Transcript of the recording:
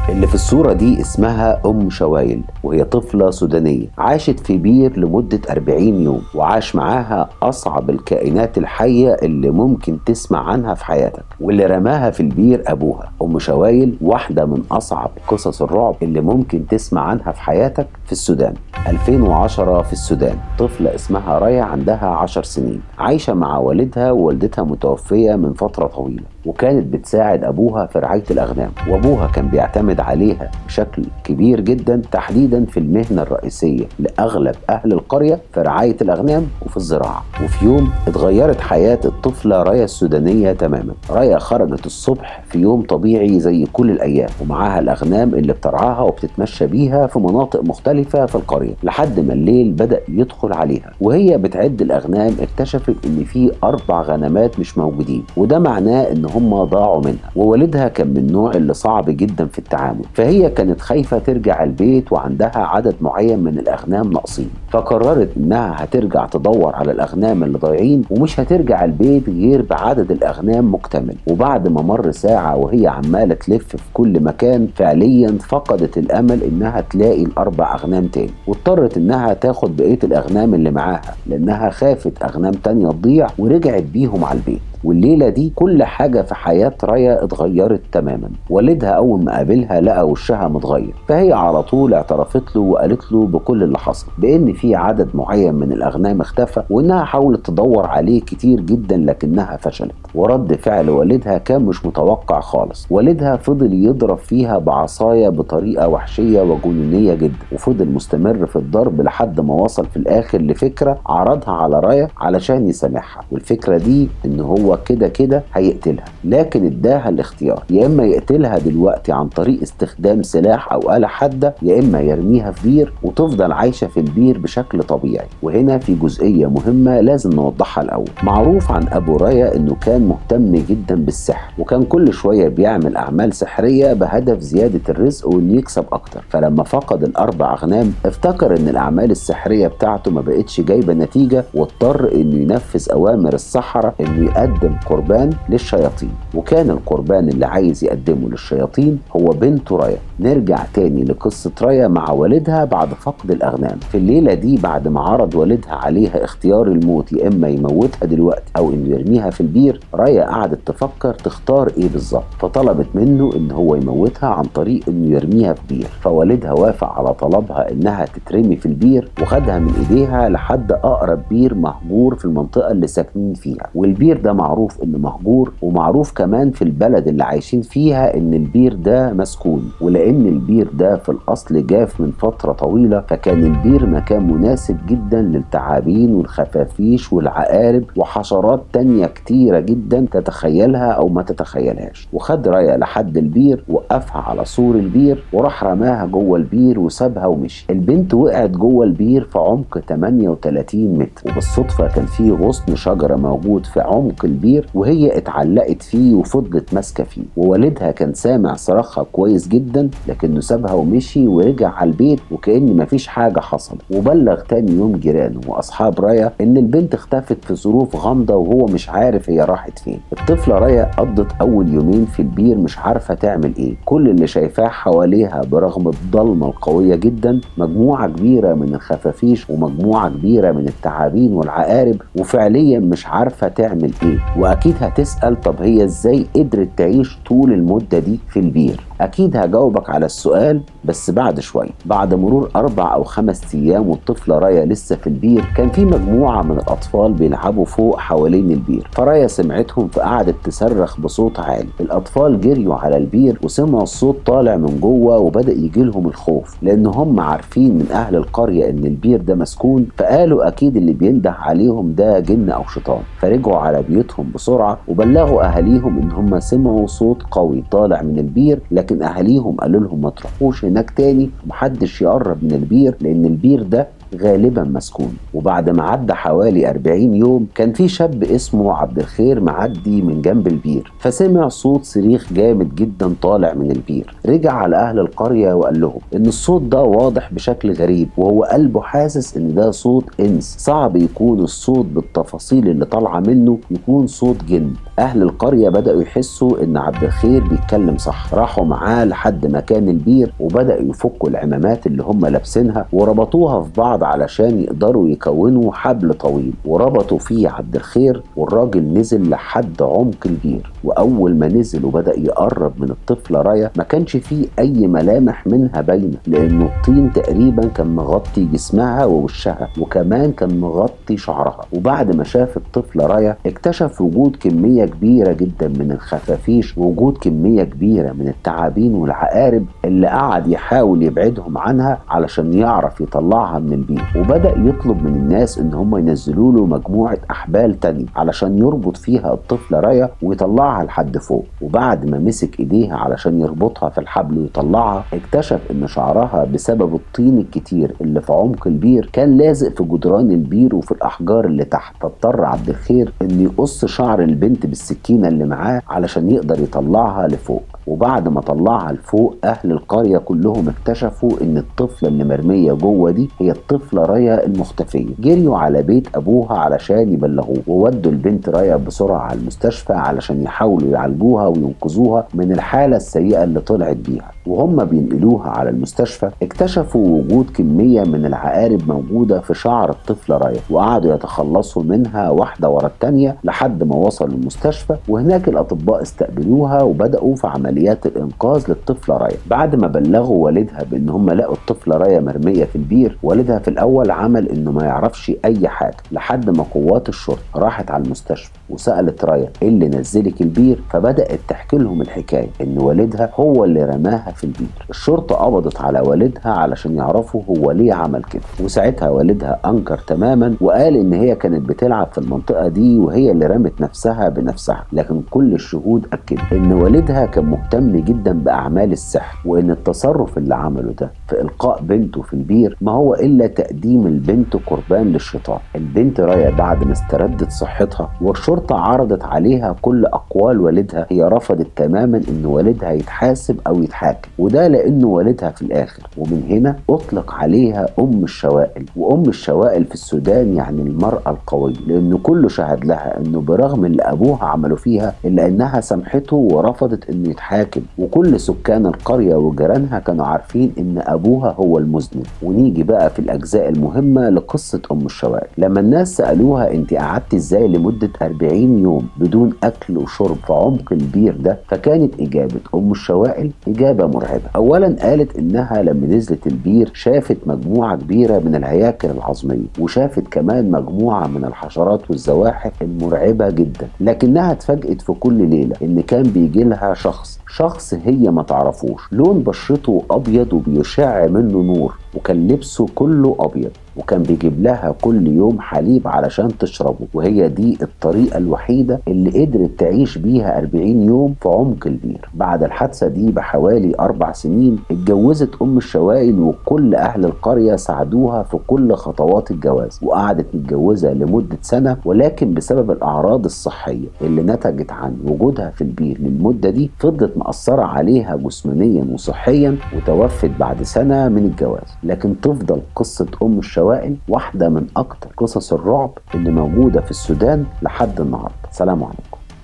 اللي في الصورة دي اسمها أم شوايل وهي طفلة سودانية عاشت في بير لمدة 40 يوم وعاش معاها أصعب الكائنات الحية اللي ممكن تسمع عنها في حياتك واللي رماها في البير أبوها أم شوايل واحدة من أصعب قصص الرعب اللي ممكن تسمع عنها في حياتك في السودان 2010 في السودان طفلة اسمها رايا عندها 10 سنين عايشة مع والدها ووالدتها متوفية من فترة طويلة وكانت بتساعد أبوها في رعاية الأغنام وأبوها كان بيعتمد عليها بشكل كبير جدا تحديدا في المهنة الرئيسية لأغلب أهل القرية في رعاية الأغنام وفي الزراعة وفي يوم اتغيرت حياة الطفلة رايا السودانية تماما رايا خرجت الصبح في يوم طبيعي زي كل الأيام ومعاها الأغنام اللي بترعاها وبتتمشى بيها في مناطق مختلفة في القرية لحد ما الليل بدأ يدخل عليها وهي بتعد الأغنام اكتشفت إن في أربع غنمات مش موجودين وده معناه إن هم ضاعوا منها ووالدها كان من النوع اللي صعب جدا في التعامل فهي كانت خايفة ترجع البيت وعندها عدد معين من الأغنام ناقصين فقررت إنها هترجع تدور على الأغنام اللي ضايعين ومش هترجع البيت غير بعدد الأغنام مكتمل وبعد ما مر ساعة وهي عمالة تلف في كل مكان فعليا فقدت الأمل إنها تلاقي الأربع أغنام تاني واضطرت إنها تاخد بقية الأغنام اللي معاها لأنها خافت أغنام تانية تضيع ورجعت بيهم على البيت والليلة دي كل حاجة في حياة رايا اتغيرت تماما والدها أول ما قابلها لقى وشها متغير فهي على طول اعترفت له وقالت له بكل اللي حصل بأن في عدد معين من الأغنام اختفى وإنها حاولت تدور عليه كتير جدا لكنها فشلت ورد فعل والدها كان مش متوقع خالص والدها فضل يضرب فيها بعصاية بطريقة وحشية وجنونية جدا وفضل مستمر في الضرب لحد ما وصل في الآخر لفكرة عرضها على رايا علشان يسامحها والفكرة دي إن هو كده كده هيقتلها لكن اداها الاختيار يا اما يقتلها دلوقتي عن طريق استخدام سلاح او آلة حادة يا اما يرميها في بير وتفضل عايشة في البير بشكل طبيعي وهنا في جزئية مهمة لازم نوضحها الاول معروف عن ابو رايا انه كان مهتم جدا بالسحر وكان كل شوية بيعمل اعمال سحرية بهدف زيادة الرزق وانه يكسب اكتر فلما فقد الاربع اغنام افتكر ان الاعمال السحرية بتاعته ما بقتش جايبة نتيجة واضطر انه ينفذ اوامر السحرة انه يقدم قربان للشياطين وكان القربان اللي عايز يقدمه للشياطين هو بنت رايا نرجع تاني لقصة رايا مع والدها بعد فقد الأغنام في الليلة دي بعد ما عرض والدها عليها اختيار الموت يا إما يموتها دلوقتي أو إنه يرميها في البير رايا قعدت تفكر تختار إيه بالظبط فطلبت منه إن هو يموتها عن طريق إنه يرميها في بير فوالدها وافق على طلبها إنها تترمي في البير وخدها من إيديها لحد أقرب بير مهجور في المنطقة اللي ساكنين فيها والبير ده معروف انه مهجور ومعروف كمان في البلد اللي عايشين فيها ان البير ده مسكون ولان البير ده في الاصل جاف من فتره طويله فكان البير مكان مناسب جدا للتعابين والخفافيش والعقارب وحشرات تانية كتيره جدا تتخيلها او ما تتخيلهاش وخد رايا لحد البير وقفها على سور البير وراح رماها جوه البير وسابها ومشي البنت وقعت جوه البير في عمق 38 متر وبالصدفه كان في غصن شجره موجود في عمق البير وهي اتعلقت فيه وفضلت ماسكه فيه ووالدها كان سامع صراخها كويس جدا لكنه سابها ومشي ورجع على البيت وكأن مفيش حاجه حصلت وبلغ تاني يوم جيرانه واصحاب رايا ان البنت اختفت في ظروف غامضه وهو مش عارف هي راحت فين الطفله رايا قضت اول يومين في البير مش عارفه تعمل ايه كل اللي شايفاه حواليها برغم الضلمه القويه جدا مجموعه كبيره من الخفافيش ومجموعه كبيره من التعابين والعقارب وفعليا مش عارفه تعمل ايه واكيد هتسال طب هي ازاي قدرت تعيش طول المده دي في البير اكيد هجاوبك على السؤال بس بعد شويه بعد مرور اربع او خمس ايام والطفله رايا لسه في البير كان في مجموعه من الاطفال بيلعبوا فوق حوالين البير فرايا سمعتهم فقعدت تصرخ بصوت عالي الاطفال جريوا على البير وسمعوا الصوت طالع من جوه وبدا يجي لهم الخوف لان هم عارفين من اهل القريه ان البير ده مسكون فقالوا اكيد اللي بينده عليهم ده جن او شيطان فرجعوا على بيوتهم بسرعه وبلغوا اهاليهم ان هم سمعوا صوت قوي طالع من البير لكن اهاليهم قالوا لهم ما تروحوش هناك تاني ومحدش يقرب من البير لان البير ده غالبا مسكون وبعد ما عدى حوالي 40 يوم كان في شاب اسمه عبد الخير معدي من جنب البير فسمع صوت صريخ جامد جدا طالع من البير رجع على اهل القريه وقال لهم ان الصوت ده واضح بشكل غريب وهو قلبه حاسس ان ده صوت انس صعب يكون الصوت بالتفاصيل اللي طالعه منه يكون صوت جن اهل القريه بداوا يحسوا ان عبد الخير بيتكلم صح راحوا معاه لحد مكان البير وبداوا يفكوا العمامات اللي هم لابسينها وربطوها في بعض علشان يقدروا يكونوا حبل طويل وربطوا فيه عبد الخير والراجل نزل لحد عمق البير واول ما نزل وبدا يقرب من الطفله رايا ما كانش فيه اي ملامح منها باينه لانه الطين تقريبا كان مغطي جسمها ووشها وكمان كان مغطي شعرها وبعد ما شاف الطفله رايا اكتشف وجود كميه كبيره جدا من الخفافيش ووجود كميه كبيره من التعابين والعقارب اللي قعد يحاول يبعدهم عنها علشان يعرف يطلعها من البير وبدا يطلب من الناس ان هم ينزلوا له مجموعه احبال تانية علشان يربط فيها الطفله رايا ويطلعها لحد فوق وبعد ما مسك ايديها علشان يربطها في الحبل ويطلعها اكتشف ان شعرها بسبب الطين الكتير اللي في عمق البير كان لازق في جدران البير وفي الاحجار اللي تحت فاضطر عبد الخير انه يقص شعر البنت بالسكينه اللي معاه علشان يقدر يطلعها لفوق وبعد ما طلعها لفوق اهل القريه كلهم اكتشفوا ان الطفله اللي مرميه جوه دي هي الطفله رايا المختفيه جريوا على بيت ابوها علشان يبلغوه وودوا البنت رايا بسرعه على المستشفى علشان يحاولوا يعالجوها وينقذوها من الحاله السيئه اللي طلعت بيها وهم بينقلوها على المستشفى اكتشفوا وجود كميه من العقارب موجوده في شعر الطفله رايا وقعدوا يتخلصوا منها واحده ورا الثانيه لحد ما وصلوا المستشفى وهناك الاطباء استقبلوها وبداوا في عمليات الانقاذ للطفله رايا بعد ما بلغوا والدها بان هم لقوا الطفله رايا مرميه في البير والدها في الاول عمل انه ما يعرفش اي حاجه لحد ما قوات الشرطه راحت على المستشفى وسالت رايا ايه اللي نزلك البير فبدات تحكي لهم الحكايه ان والدها هو اللي رماها في البير الشرطه قبضت على والدها علشان يعرفوا هو ليه عمل كده وساعتها والدها انكر تماما وقال ان هي كانت بتلعب في المنطقه دي وهي اللي رمت نفسها بنفسها لكن كل الشهود اكدوا ان والدها كان مهتم جدا باعمال السحر وان التصرف اللي عمله ده في القاء بنته في البير ما هو الا تقديم البنت قربان للشيطان البنت رايا بعد ما استردت صحتها والشرطه عرضت عليها كل اقوال والدها هي رفضت تماما ان والدها يتحاسب او يتحاكم وده لانه والدها في الاخر ومن هنا اطلق عليها ام الشوائل وام الشوائل في السودان يعني المراه القويه لانه كله شهد لها انه برغم اللي ابوها عمله فيها الا انها سامحته ورفضت انه يتحاكم وكل سكان القريه وجيرانها كانوا عارفين ان ابوها هو المذنب ونيجي بقى في الاجزاء المهمه لقصه ام الشوائل لما الناس سالوها انت قعدت ازاي لمده 40 يوم بدون اكل وشرب في عمق البير ده فكانت اجابه ام الشوائل اجابه مرعبه اولا قالت انها لما نزلت البير شافت مجموعه كبيره من الهياكل العظميه وشافت كمان مجموعه من الحشرات والزواحف المرعبه جدا لكنها اتفاجئت في كل ليله ان كان بيجي لها شخص شخص هي ما تعرفوش لون بشرته ابيض وبيشع منه نور وكان لبسه كله ابيض وكان بيجيب لها كل يوم حليب علشان تشربه وهي دي الطريقة الوحيدة اللي قدرت تعيش بيها 40 يوم في عمق البير بعد الحادثة دي بحوالي أربع سنين اتجوزت أم الشوائل وكل أهل القرية ساعدوها في كل خطوات الجواز وقعدت متجوزة لمدة سنة ولكن بسبب الأعراض الصحية اللي نتجت عن وجودها في البير للمدة دي فضلت مأثرة عليها جسمانيا وصحيا وتوفت بعد سنة من الجواز لكن تفضل قصة أم الشوائل واحدة من أكتر قصص الرعب اللي موجودة في السودان لحد النهاردة سلام عليكم